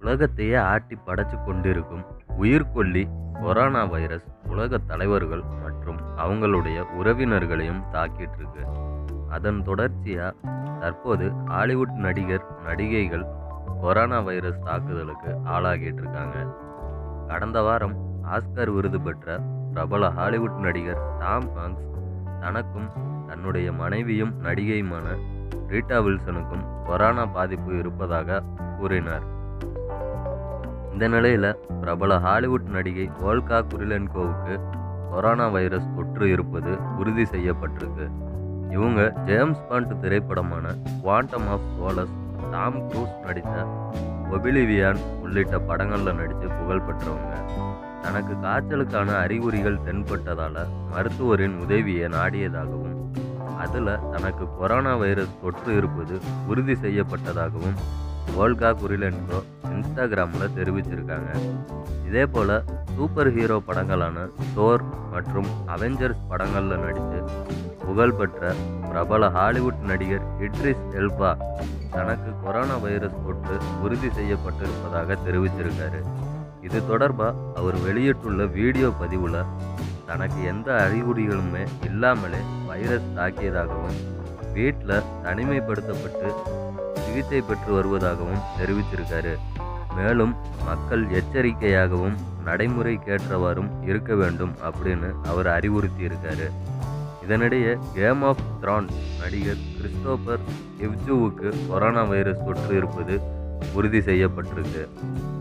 உலகத்தையே ஆட்டி படைச்சு கொண்டிருக்கும் உயிர்கொல்லி கொரோனா வைரஸ் உலக தலைவர்கள் மற்றும் அவங்களுடைய உறவினர்களையும் தாக்கிட்டு இருக்கு அதன் தொடர்ச்சியாக தற்போது ஹாலிவுட் நடிகர் நடிகைகள் கொரோனா வைரஸ் தாக்குதலுக்கு ஆளாகிட்டு இருக்காங்க கடந்த வாரம் ஆஸ்கர் விருது பெற்ற பிரபல ஹாலிவுட் நடிகர் டாம் ஹாங்க்ஸ் தனக்கும் தன்னுடைய மனைவியும் நடிகையுமான ரீட்டா வில்சனுக்கும் கொரோனா பாதிப்பு இருப்பதாக கூறினார் இந்த நிலையில் பிரபல ஹாலிவுட் நடிகை ஓல்கா குரிலென்கோவுக்கு கொரோனா வைரஸ் தொற்று இருப்பது உறுதி செய்யப்பட்டிருக்கு இவங்க ஜேம்ஸ் பாண்ட் திரைப்படமான Quantum of Solace Tom Cruise நடித்த ஒபிலிவியான் உள்ளிட்ட படங்களில் நடித்து புகழ் பெற்றவங்க தனக்கு காய்ச்சலுக்கான அறிகுறிகள் தென்பட்டதால் மருத்துவரின் உதவியை நாடியதாகவும் அதில் தனக்கு கொரோனா வைரஸ் தொற்று இருப்பது உறுதி செய்யப்பட்டதாகவும் ஓல்கா குரிலென்கோ இன்ஸ்டாகிராமில் தெரிவிச்சிருக்காங்க இதே போல் சூப்பர் ஹீரோ படங்களான தோர் மற்றும் அவெஞ்சர்ஸ் படங்களில் நடித்து புகழ்பெற்ற பிரபல ஹாலிவுட் நடிகர் இட்ரிஸ் எல்பா தனக்கு கொரோனா வைரஸ் தொற்று உறுதி செய்யப்பட்டிருப்பதாக தெரிவிச்சிருக்காரு இது தொடர்பாக அவர் வெளியிட்டுள்ள வீடியோ பதிவில் தனக்கு எந்த அறிகுறிகளுமே இல்லாமலே வைரஸ் தாக்கியதாகவும் வீட்டில் தனிமைப்படுத்தப்பட்டு சிகிச்சை பெற்று வருவதாகவும் தெரிவிச்சிருக்காரு மேலும் மக்கள் எச்சரிக்கையாகவும் நடைமுறைக்கேற்றவாறும் இருக்க வேண்டும் அப்படின்னு அவர் அறிவுறுத்தியிருக்காரு இதனிடையே கேம் ஆஃப் த்ரான் நடிகர் கிறிஸ்டோபர் எவ்ஜுவுக்கு கொரோனா வைரஸ் தொற்று இருப்பது உறுதி செய்யப்பட்டிருக்கு